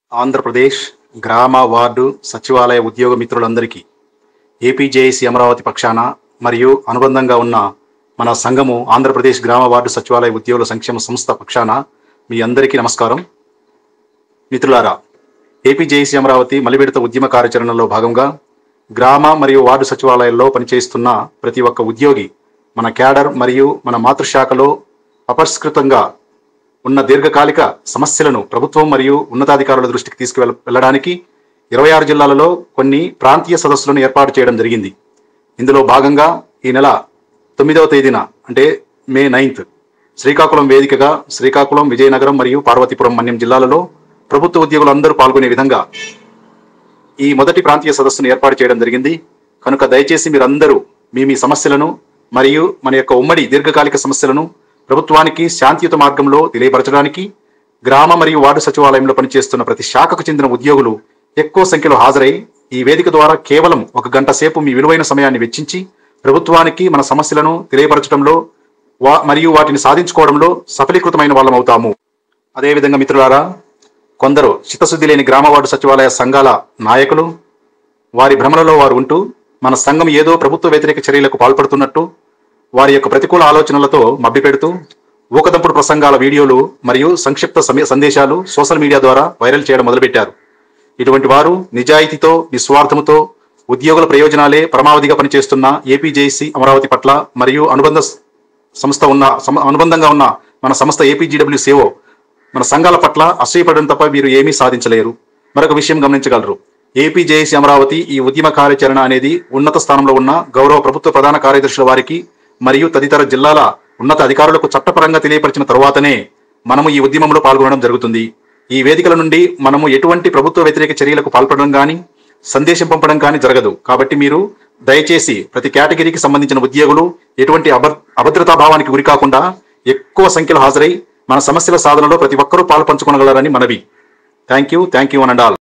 ఆంధ్రప్రదేశ్ గ్రామ వార్డు సచివాలయ ఉద్యోగ మిత్రులందరికీ ఏపీజేఏసీ అమరావతి పక్షాన మరియు అనుబంధంగా ఉన్న మన సంఘము ఆంధ్రప్రదేశ్ గ్రామ వార్డు సచివాలయ ఉద్యోగుల సంక్షేమ సంస్థ పక్షాన మీ అందరికీ నమస్కారం మిత్రులారా ఏపీజేఏసీ అమరావతి మలివిడత ఉద్యమ కార్యాచరణలో భాగంగా గ్రామ మరియు వార్డు సచివాలయాల్లో పనిచేస్తున్న ప్రతి ఒక్క ఉద్యోగి మన క్యాడర్ మరియు మన మాతృశాఖలో అపరిష్కృతంగా ఉన్న దీర్ఘకాలిక సమస్యలను ప్రభుత్వం మరియు ఉన్నతాధికారుల దృష్టికి తీసుకువెళ్ళ వెళ్ళడానికి ఇరవై ఆరు జిల్లాలలో కొన్ని ప్రాంతీయ సదస్సులను ఏర్పాటు చేయడం జరిగింది ఇందులో భాగంగా ఈ నెల తొమ్మిదవ తేదీన అంటే మే నైన్త్ శ్రీకాకుళం వేదికగా శ్రీకాకుళం విజయనగరం మరియు పార్వతీపురం మన్యం జిల్లాలలో ప్రభుత్వ ఉద్యోగులందరూ పాల్గొనే విధంగా ఈ మొదటి ప్రాంతీయ సదస్సును ఏర్పాటు చేయడం జరిగింది కనుక దయచేసి మీరందరూ మీ మీ సమస్యలను మరియు మన యొక్క ఉమ్మడి దీర్ఘకాలిక సమస్యలను ప్రభుత్వానికి శాంతియుత మార్గంలో తెలియపరచడానికి గ్రామ మరియు వార్డు సచివాలయంలో పనిచేస్తున్న ప్రతి శాఖకు చెందిన ఉద్యోగులు ఎక్కువ సంఖ్యలో హాజరై ఈ వేదిక ద్వారా కేవలం ఒక గంట సేపు మీ విలువైన సమయాన్ని వెచ్చించి ప్రభుత్వానికి మన సమస్యలను తెలియపరచడంలో వా మరియు వాటిని సాధించుకోవడంలో సఫలీకృతమైన వాళ్ళం అవుతాము అదేవిధంగా మిత్రులారా కొందరు చిత్తశుద్ధి లేని గ్రామ వార్డు సచివాలయ సంఘాల నాయకులు వారి భ్రమలలో వారు ఉంటూ మన సంఘం ఏదో ప్రభుత్వ వ్యతిరేక చర్యలకు పాల్పడుతున్నట్టు వారి యొక్క ప్రతికూల ఆలోచనలతో మభ్యపెడుతూ ఊకదంపుడు ప్రసంగాల వీడియోలు మరియు సంక్షిప్త సమయ సందేశాలు సోషల్ మీడియా ద్వారా వైరల్ చేయడం మొదలుపెట్టారు ఇటువంటి వారు నిజాయితీతో నిస్వార్థముతో ఉద్యోగుల ప్రయోజనాలే పరమావధిగా పనిచేస్తున్న ఏపీజేసీ అమరావతి పట్ల మరియు అనుబంధ సంస్థ ఉన్న సమ- అనుబంధంగా ఉన్న మన సంస్థ ఏపీజీడబ్ల్యూసీఓ మన సంఘాల పట్ల అసూయపడడం తప్ప మీరు ఏమీ సాధించలేరు మరొక విషయం గమనించగలరు ఏపీజేఏసీ అమరావతి ఈ ఉద్యమ కార్యాచరణ అనేది ఉన్నత స్థానంలో ఉన్న గౌరవ ప్రభుత్వ ప్రధాన కార్యదర్శుల వారికి మరియు తదితర జిల్లాల ఉన్నత అధికారులకు చట్టపరంగా తెలియపరిచిన తరువాతనే మనము ఈ ఉద్యమంలో పాల్గొనడం జరుగుతుంది ఈ వేదికల నుండి మనము ఎటువంటి ప్రభుత్వ వ్యతిరేక చర్యలకు పాల్పడడం కానీ సందేశం పంపడం కానీ జరగదు కాబట్టి మీరు దయచేసి ప్రతి కేటగిరీకి సంబంధించిన ఉద్యోగులు ఎటువంటి అభ అభద్రతా భావానికి గురి కాకుండా ఎక్కువ సంఖ్యలో హాజరై మన సమస్యల సాధనలో ప్రతి ఒక్కరూ పాలు పంచుకోగలరని మనవి thank you thank you and all